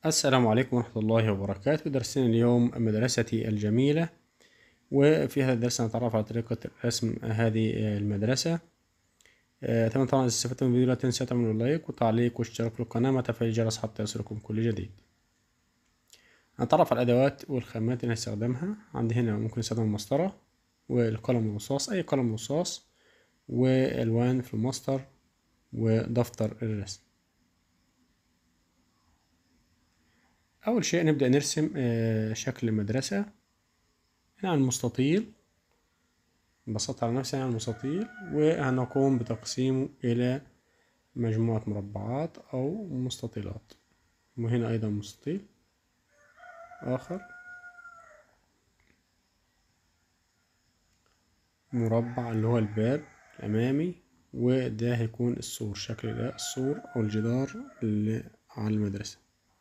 السلام عليكم ورحمة الله وبركاته درسنا اليوم مدرستي الجميلة وفي هذا الدرس نتعرف على طريقة رسم هذه المدرسة آه، طبعا طبعا إذا استفدتم من الفيديو لا تنسوا تعملوا لايك وتعليق واشتراك في القناة مع تفعيل الجرس حتى يصلكم كل جديد نتعرف على الأدوات والخامات اللي هنستخدمها عندي هنا ممكن نستخدم المسطرة والقلم الرصاص أي قلم رصاص وألوان في المسطر ودفتر الرسم أول شيء نبدأ نرسم آه، شكل المدرسة هنا على المستطيل نبسط على نفسي على المستطيل وهنقوم بتقسيمه إلى مجموعة مربعات أو مستطيلات وهنا أيضا مستطيل آخر مربع اللي هو الباب الأمامي وده هيكون السور شكل ده السور أو الجدار اللي على المدرسة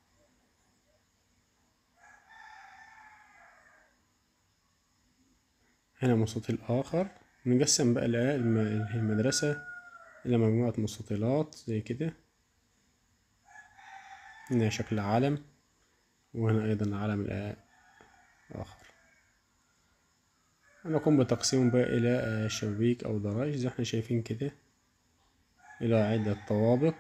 هنا مستطيل آخر نقسم بقى المدرسة إلى مجموعة مستطيلات زي كده هنا شكل علم وهنا أيضا علم آخر نقوم بتقسيمهم بقى إلى شبابيك أو دراج زي احنا شايفين كده إلى عدة طوابق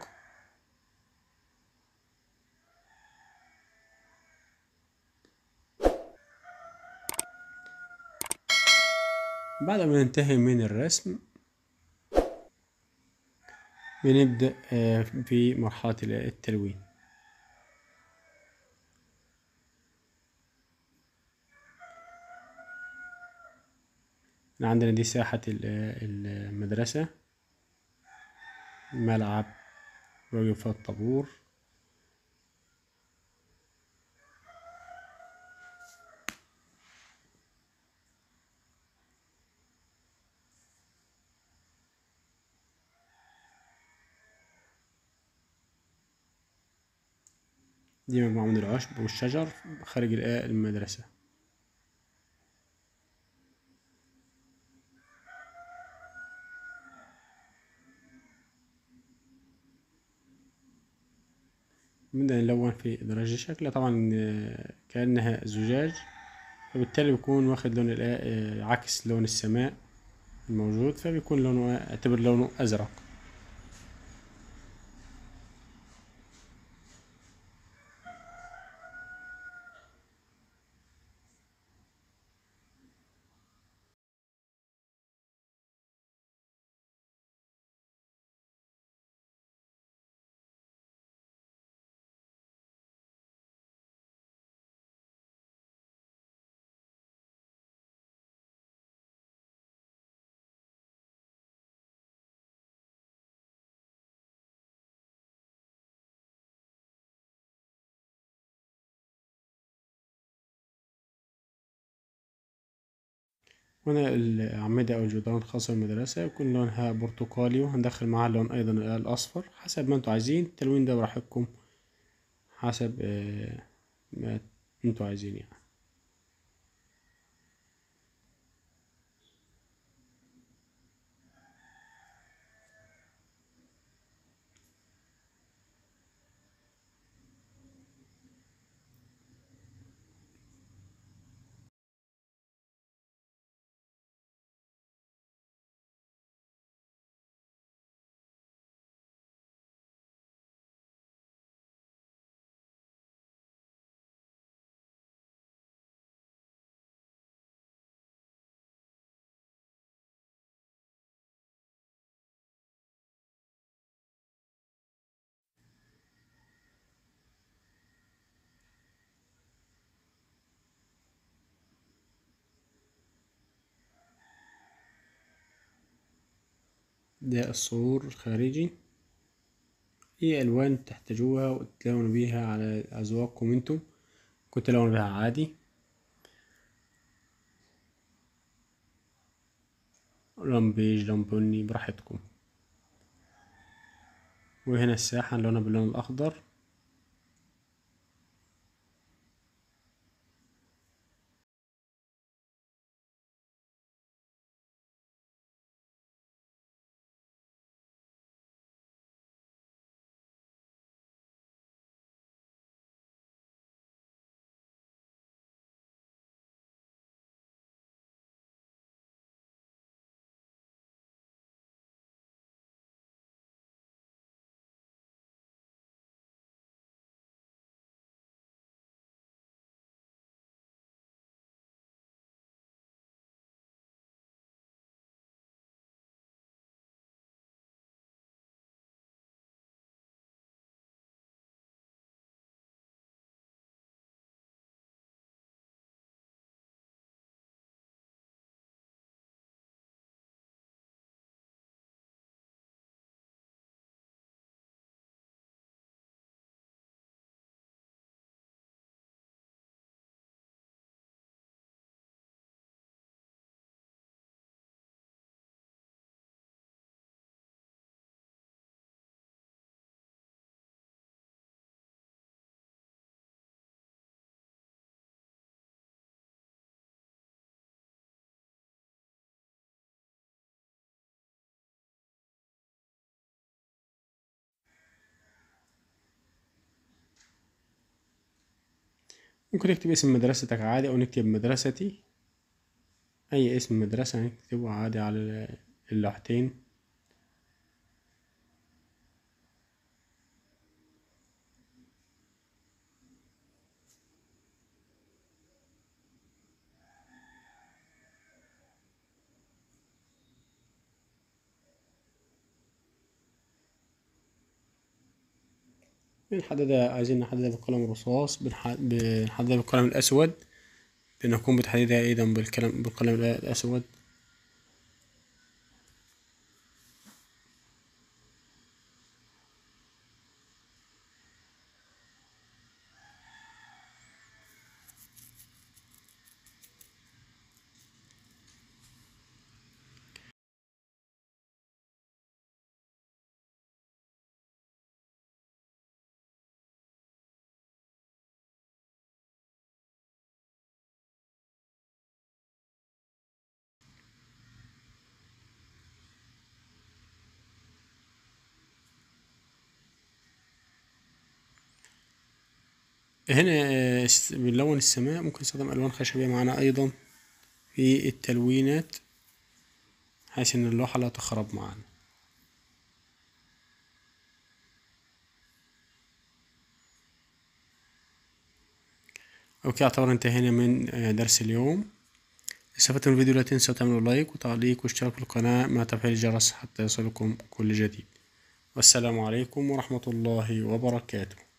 بعد ما ننتهي من الرسم بنبدأ في مرحلة التلوين عندنا دي ساحة المدرسة ملعب راجل فيها الطابور دي مجموعة من العشب والشجر خارج المدرسة نبدأ نلون في درجة شكلها طبعا كأنها زجاج فبالتالي بيكون واخد لون عكس لون السماء الموجود فبيكون لونه اعتبر لونه أزرق هنا الأعمدة أو الجدران الخاصة بالمدرسة يكون لونها برتقالي وهندخل معاها اللون أيضا الأصفر حسب ما انتوا عايزين التلوين ده براحتكم حسب ما انتوا عايزين يعني ده السور الخارجي هي ألوان تحتاجوها وتلونوا بيها على أذواقكم انتم كنت تلونوا بيها عادي لون بيج لون بني براحتكم وهنا الساحة لونها باللون الأخضر ممكن نكتب اسم مدرستك عادي أو نكتب مدرستي أي اسم مدرسة نكتبه عادي على اللوحتين بنحددها عايزين نحددها بالقلم الرصاص بنح- بنحددها بالقلم الأسود بنقوم بتحديدها أيضا بالقلم بالقلم الأسود هنا آه، س- بنلون السماء ممكن نستخدم ألوان خشبية معانا أيضا في التلوينات بحيث إن اللوحة لا تخرب معانا أوكي أعتبر انتهينا من آه، درس اليوم استفدتم من الفيديو لا تنسوا تعملوا لايك وتعليق واشتراك في القناة مع تفعيل الجرس حتى يصلكم كل جديد والسلام عليكم ورحمة الله وبركاته